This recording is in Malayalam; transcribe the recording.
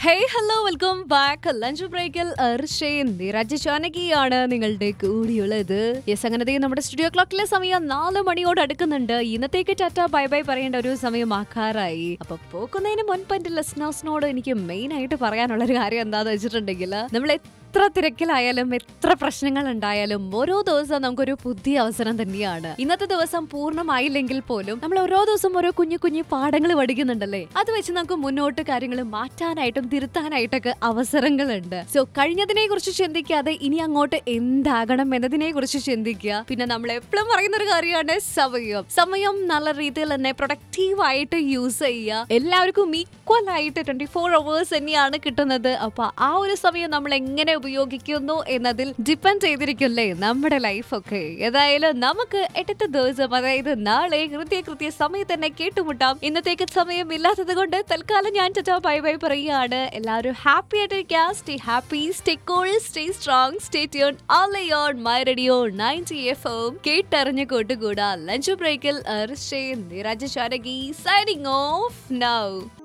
hey hello welcome back lunch ബ്രേക്കിൽ അർഷയും നിരജ ചാനകിയാണ് നിങ്ങളുടെ കൂടിയുള്ളത് യെസ് അങ്ങനെ ദേ നമ്മുടെ സ്റ്റുഡിയോ ക്ലോക്കിലെ സമയം നാല് മണിയോട് അടുക്കുന്നുണ്ട് ഇന്നത്തേക്ക് ടാറ്റ ബൈ ബൈ പറയേണ്ട ഒരു സമയമാക്കാറായി അപ്പൊ പോക്കുന്നതിന് മുൻപ് എന്റെ ലിസ്നേഴ്സിനോട് എനിക്ക് മെയിൻ ആയിട്ട് പറയാനുള്ള ഒരു കാര്യം എന്താന്ന് വെച്ചിട്ടുണ്ടെങ്കിൽ നമ്മൾ എത്ര തിരക്കിലായാലും എത്ര പ്രശ്നങ്ങൾ ഉണ്ടായാലും ഓരോ ദിവസവും നമുക്കൊരു പുതിയ അവസരം തന്നെയാണ് ഇന്നത്തെ ദിവസം പൂർണ്ണമായില്ലെങ്കിൽ പോലും നമ്മൾ ഓരോ ദിവസം ഓരോ കുഞ്ഞു കുഞ്ഞു പാഠങ്ങൾ പഠിക്കുന്നുണ്ടല്ലേ അത് വെച്ച് നമുക്ക് മുന്നോട്ട് കാര്യങ്ങൾ മാറ്റാനായിട്ടും തിരുത്താനായിട്ടൊക്കെ അവസരങ്ങളുണ്ട് സോ കഴിഞ്ഞതിനെ കുറിച്ച് ചിന്തിക്കാതെ ഇനി അങ്ങോട്ട് എന്താകണം എന്നതിനെ കുറിച്ച് ചിന്തിക്കുക പിന്നെ നമ്മൾ എപ്പോഴും പറയുന്ന ഒരു കാര്യമാണ് സമയം സമയം നല്ല രീതിയിൽ തന്നെ പ്രൊഡക്റ്റീവ് ആയിട്ട് യൂസ് ചെയ്യുക എല്ലാവർക്കും ഈക്വൽ ആയിട്ട് ട്വന്റി ഫോർ അവേഴ്സ് തന്നെയാണ് കിട്ടുന്നത് അപ്പൊ ആ ഒരു സമയം നമ്മൾ എങ്ങനെ ഉപയോഗിക്കുന്നു എന്നതിൽ ഡിപ്പെൻഡ് ചെയ്തിരിക്കില്ലേ നമ്മുടെ ലൈഫൊക്കെ ഏതായാലും നമുക്ക് എട്ടത്തെ ദിവസം അതായത് നാളെ കൃത്യ കൃത്യ സമയത്ത് തന്നെ കേട്ടുമുട്ടാം ഇന്നത്തേക്ക് സമയം ഇല്ലാത്തത് കൊണ്ട് തൽക്കാലം ഞാൻ ചച്ചാ ബൈ ബൈ പറയുകയാണ് എല്ലാവരും ഹാപ്പി ആയിട്ടിരിക്കുക stay happy stay cool stay strong stay tune ഓൺലൈ on my radio ninety F M കേട്ടറിഞ്ഞ് കൂട്ടുകൂടാ ലഞ്ച് ബ്രേക്കിൽ നിരാജ ശാരകി സൈനിങ് ഓഫ് നൗ